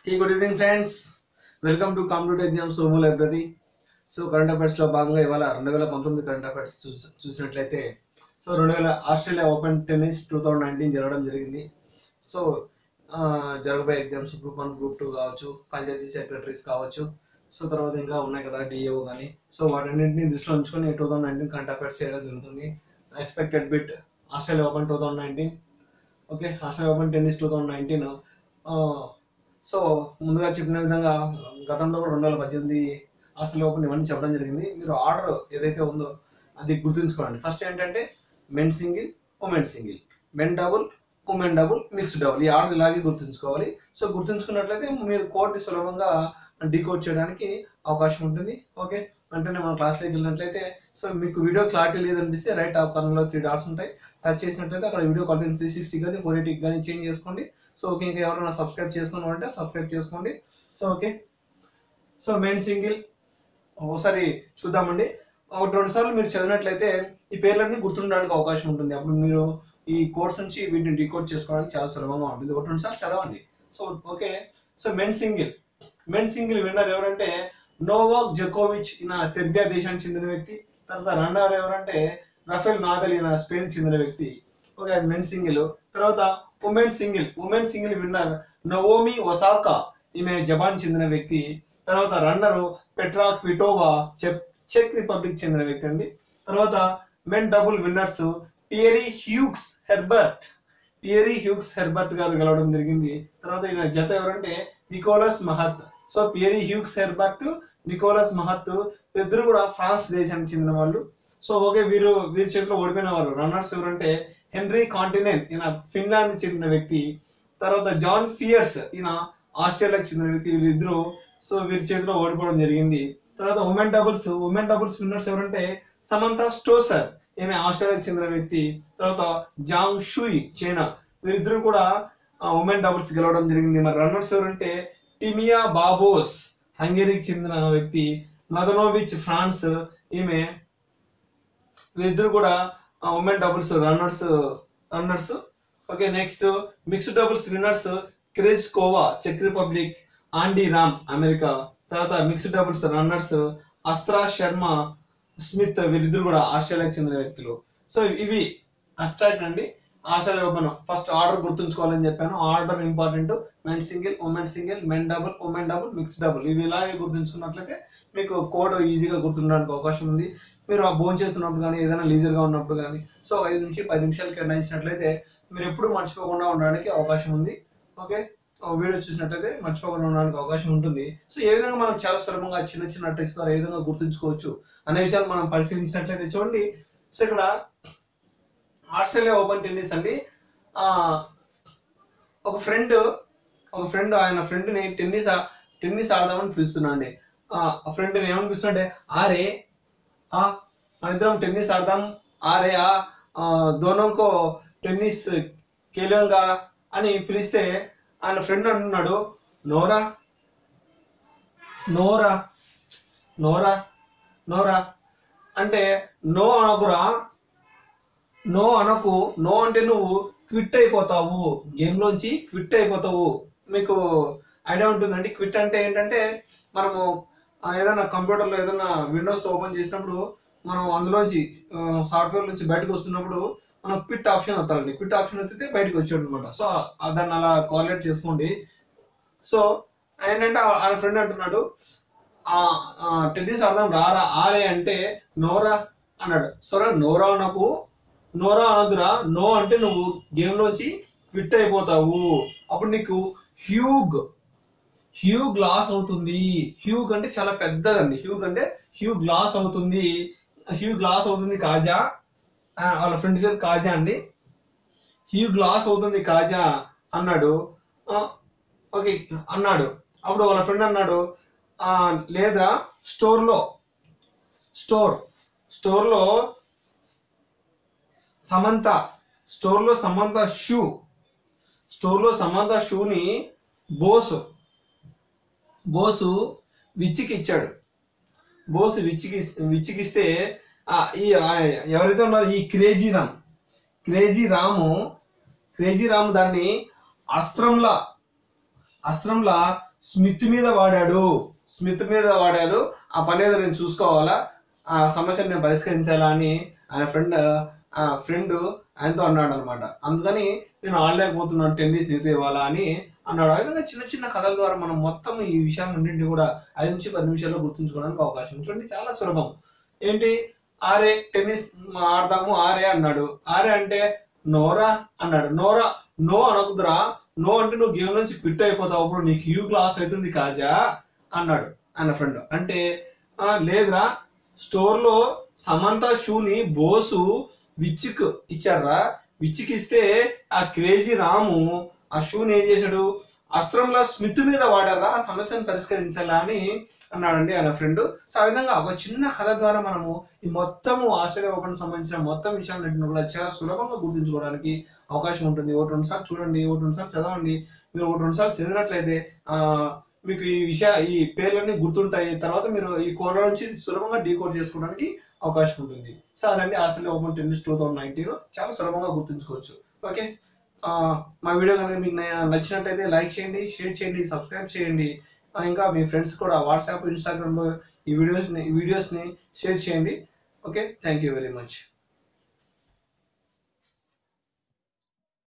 ఈ good evening friends welcome to competitive exam సోమో library so current అఫైర్స్లో భాగంగా ఇవాళ రెండు వేల పంతొమ్మిది కరెంట్ అఫైర్స్ చూసి చూసినట్లయితే సో రెండు వేల Australia open tennis two thousand nineteen జరగడం జరిగింది సో ఆ, జరగబోయే exams group one group two కావచ్చు పంచాయతీ సెక్రటరీస్ కావచ్చు సో తర్వాత ఇంకా ఉన్నాయి కదా డిఏఓ కానీ సో వాటన్నింటినీ దృష్టిలో ఉంచుకొని two thousand nineteen current affairs చేయడం జరుగుతుంది expected bit Australia open two thousand nineteen okay Australia open tennis two thousand nineteen so ముందుగా చెప్పిన విధంగా గతంలో కూడా రెండు వేల పద్దెనిమిది ఆస్ట్రేలియా ఓపెన్ ఇవన్నీ చెప్పడం జరిగింది మీరు ఆర్డర్ ఏదైతే ఉందో అది గుర్తుంచుకోండి ఫస్ట్ ఏంటంటే men single women single men double women double mix double ఈ ఆర్డర్ ఇలాగే గుర్తుంచుకోవాలి సో గుర్తుంచుకున్నట్లయితే మీరు కోడ్ని సులభంగా డీకోడ్ చేయడానికి అవకాశం ఉంటుంది ఓకే వెంటనే మన క్లాస్లోకి వెళ్ళినట్లయితే సో మీకు వీడియో క్లారిటీ లేదనిపిస్తే రైట్ టాప్ కార్నర్లో త్రీ డాట్స్ ఉంటాయి టచ్ చేసినట్లయితే అక్కడ వీడియో క్వాలిటీ త్రీ సిక్స్టీ కానీ ఫోర్ ఎయిటీ కానీ చేంజ్ చేసుకోండి సో ఓకే ఇంకా ఎవరైనా సబ్స్క్రైబ్ చేసుకుని ఉంటే సబ్స్క్రైబ్ చేసుకోండి so okay so men single ఒకసారి చూద్దామండి ఒకటి రెండు సార్లు మీరు చదివినట్లయితే ఈ పేర్లన్నీ గుర్తుండడానికి అవకాశం ఉంటుంది అప్పుడు మీరు ఈ కోర్స్ నుంచి వీటిని డీకోడ్ చేసుకోవడానికి చాలా సులభంగా ఉంటుంది ఒకటి రెండు సార్లు చదవండి so okay so men single men single winner ఎవరంటే నోవాక్ జకోవిచ్ ఈయన సెర్బియా దేశానికి చెందిన వ్యక్తి తర్వాత రన్నర్ ఎవరంటే రఫేల్ నాదల్ ఈయన స్పెయిన్ చెందిన వ్యక్తి ఓకే అది మెన్ సింగిల్ తర్వాత women single women single winner Naomi Osaka ఈమె జపాన్ చెందిన వ్యక్తి తర్వాత runner Petra Kvitova check check republic చెందిన వ్యక్తి అండి తర్వాత men double winners Pierre హ్యూక్స్ Herbert Pierre హ్యూక్స్ Herbert గారు గెలవడం జరిగింది తర్వాత ఈయన జత ఎవరంటే నికోలస్ మహత్ సో పియరీ హ్యూక్స్ హెర్బర్ట్ నికోలస్ మహత్ ఇద్దరు కూడా ఫ్రాన్స్ దేశానికి చెందిన వాళ్ళు సో ఓకే వీరు వీరి చేతిలో ఓడిపోయిన వారు రన్నర్స్ ఎవరంటే హెన్రీ కాంటినెంట్ ఈయన ఫిన్లాండ్ చెందిన వ్యక్తి తర్వాత జాన్ ఫియర్స్ ఈయన ఆస్ట్రేలియాకి చెందిన వ్యక్తి వీళ్ళిద్దరూ సో వీరి చేతిలో ఓడిపోవడం జరిగింది తర్వాత women doubles women doubles winners ఎవరంటే సమంత స్టోసర్ ఈమె ఆస్ట్రేలియాకి చెందిన వ్యక్తి తర్వాత జాంగ్ షూయి చైనా వీరిద్దరూ కూడా ఉమెన్ డబుల్స్ గెలవడం జరిగింది మరి రన్నర్స్ ఎవరంటే టిమియా బాబోస్ హంగేరీకి చెందిన వ్యక్తి నదనోవిచ్ ఫ్రాన్స్ ఈమె వీరిద్దరు కూడా women doubles runners runners okay next mixed doubles winners Krejcikova చెక్ రిపబ్లిక్ ఆండీ రామ్ అమెరికా తర్వాత mixed doubles runners Astra Sharma Smith వీరిద్దరు కూడా ఆస్ట్రేలియాకి చెందిన వ్యక్తులు సో ఇవి అబ్స్ట్రాక్ట్ అండి ఆస్ట్రేలియా ఓపెన్ ఫస్ట్ ఆర్డర్ గుర్తుంచుకోవాలని చెప్పాను order important men single women single men double women double mix double ఇవి ఇలాగే గుర్తుంచుకున్నట్లయితే మీకు కోడ్ ఈజీగా గుర్తుండడానికి అవకాశం ఉంది మీరు ఆ భోజనం చేస్తున్నప్పుడు కానీ ఏదైనా లీజర్గా ఉన్నప్పుడు కానీ సో ఒక ఐదు నుంచి పది నిమిషాలు కేటాయించినట్లయితే మీరు ఎప్పుడు మర్చిపోకుండా ఉండడానికి అవకాశం ఉంది ఓకే వీడియో చూసినట్లయితే మర్చిపోకుండా ఉండడానికి అవకాశం ఉంటుంది సో ఏ విధంగా మనం చాలా సులభంగా చిన్న చిన్న ట్రిక్స్ ద్వారా ఏ విధంగా గుర్తుంచుకోవచ్చు అనే విషయాలు మనం పరిశీలించినట్లయితే చూడండి సో ఇక్కడ ఆస్ట్రేలియా ఓపెన్ టెన్నిస్ అండి ఆ, ఒక ఫ్రెండ్ ఒక ఫ్రెండ్ ఆయన ఫ్రెండ్ని టెన్నిస్ ఆ- టెన్నిస్ ఆడదామని పిలుస్తున్నా అండి ఆ ఫ్రెండ్ని ఏమని పిలుస్తుంటే ఆరే ఆ మన ఇద్దరం టెన్నిస్ ఆడదాం ఆరే ఆ ఆ, దోనంకో టెన్నిస్ కేలంగా అని పిలిస్తే ఆయన ఫ్రెండ్ అంటున్నాడు నోరా నోరా నోరా నోరా అంటే నో అనకురా నో అనకు నో అంటే నువ్వు క్విట్ అయిపోతావు గేమ్ లోంచి క్విట్ అయిపోతావు మీకు ఐడియా ఉంటుందండి క్విట్ అంటే ఏంటంటే మనము ఆ, ఏదైనా కంప్యూటర్లో ఏదైనా విండోస్ ఓపెన్ చేసినప్పుడు మనం అందులోంచి సాఫ్ట్వేర్ నుంచి బయటకు వస్తున్నప్పుడు మనం క్విట్ ఆప్షన్ అవుతారండి క్విట్ ఆప్షన్ అయితే బయటకు వచ్చాడు అనమాట సో ఆ- దాన్ని అలా కాలిక్యులేట్ చేసుకోండి సో ఏంటంటే ఆ- ఆయన ఫ్రెండ్ అంటున్నాడు ఆ ఆ, టెన్నిస్ ఆడదాం రారా ఆరే అంటే నోరా అన్నాడు సరే నోరా నాకు నోరా అనదురా నో అంటే నువ్వు గేమ్ లోంచి క్విట్ అయిపోతావు అప్పుడు నీకు హ్యూగ్ హ్యూగ్ లాస్ అవుతుంది హ్యూగ్ అంటే చాలా పెద్దదండి హ్యూగ్ అంటే హ్యూగ్ లాస్ అవుతుంది హ్యూగ్ లాస్ అవుతుంది కాజా ఆ, వాళ్ళ ఫ్రెండ్ పేరు కాజా అండి హ్యూగ్ లాస్ అవుతుంది కాజా అన్నాడు ఆ, ఓకే అన్నాడు అప్పుడు వాళ్ళ ఫ్రెండ్ అన్నాడు "ఆ, లేదురా స్టోర్లో స్టోర్ స్టోర్లో సమంత స్టోర్లో సమంత షూ స్టోర్లో సమంత షూని బోసు బోసు విచ్చికి ఇచ్చాడు బోసు విచ్చికి విచ్చికిస్తే ఆ, ఈ ఆ, ఎవరైతే ఉన్నారో ఈ crazy Ram crazy Ramu crazy Ramu దాన్ని అస్త్రంలా అస్త్రంలా స్మిత్ మీద వాడాడు స్మిత్ మీద వాడాడు ఆ పని ఏదో నేను చూసుకోవాలా ఆ సమస్యను నేను పరిష్కరించాలా అని ఆయన ఫ్రెండ్ ఆ ఫ్రెండ్ ఆయనతో అన్నాడు అనమాట అందుకని నేను ఆడలేకపోతున్నాను టెన్నిస్ నీతో ఇవ్వాలా అని అన్నాడు ఆ విధంగా చిన్న చిన్న కథల ద్వారా మనం మొత్తం ఈ విషయాన్నింటినీ కూడా ఐదు నుంచి పది నిమిషాల్లో గుర్తుంచుకోవడానికి అవకాశం ఉంది. చూడండి చాలా సులభం ఏంటి ఆరే టెన్నిస్ ఆడదాము ఆరే అన్నాడు ఆరే అంటే నోరా అన్నాడు నోరా నో అనకుదురా నో అంటే నువ్వు గేమ్ నుంచి ఫిట్ అయిపోతావు అప్పుడు నీకు యూ క్లాస్ అవుతుంది కాజా అన్నాడు అన్న ఫ్రెండ్ అంటే "ఆ, లేదురా స్టోర్ లో సమంత షూని బోసు విచ్చిక్ ఇచ్చారా విచ్చిక్ ఇస్తే ఆ క్రేజీ రాము ఆ షూని ఏం చేశాడు అస్త్రంలో స్మిత్ మీద వాడారా ఆ సమస్యను పరిష్కరించాలా అని అన్నాడండి ఆయన ఫ్రెండ్ సో ఆ విధంగా ఒక చిన్న కథ ద్వారా మనము ఈ మొత్తము ఆస్ట్రేలియా ఓపెన్ సంబంధించిన మొత్తం విషయాలన్నింటిని కూడా చాలా సులభంగా గుర్తుంచుకోవడానికి అవకాశం ఉంటుంది ఒకటి రెండు సార్లు చూడండి ఒకటి రెండు సార్లు చదవండి మీరు ఒకటి రెండు సార్లు చదివినట్లయితే ఆ మీకు ఈ విషయ ఈ పేర్లన్నీ గుర్తుంటాయి తర్వాత మీరు ఈ కోడ్ నుంచి సులభంగా డీకోడ్ చేసుకోవడానికి అవకాశం ఉంటుంది సో అదండి Australia open tennis two thousand nineteen చాలా సులభంగా గుర్తుంచుకోవచ్చు ఓకే ఆ, మా వీడియో కనుక మీకు న- నచ్చినట్లయితే లైక్ చేయండి షేర్ చేయండి సబ్స్క్రైబ్ చేయండి ఆ, ఇంకా మీ ఫ్రెండ్స్ కూడా వాట్సాప్ ఇన్స్టాగ్రామ్లో ఈ వీడియోస్ని ఈ వీడియోస్ని షేర్ చేయండి okay thank you very much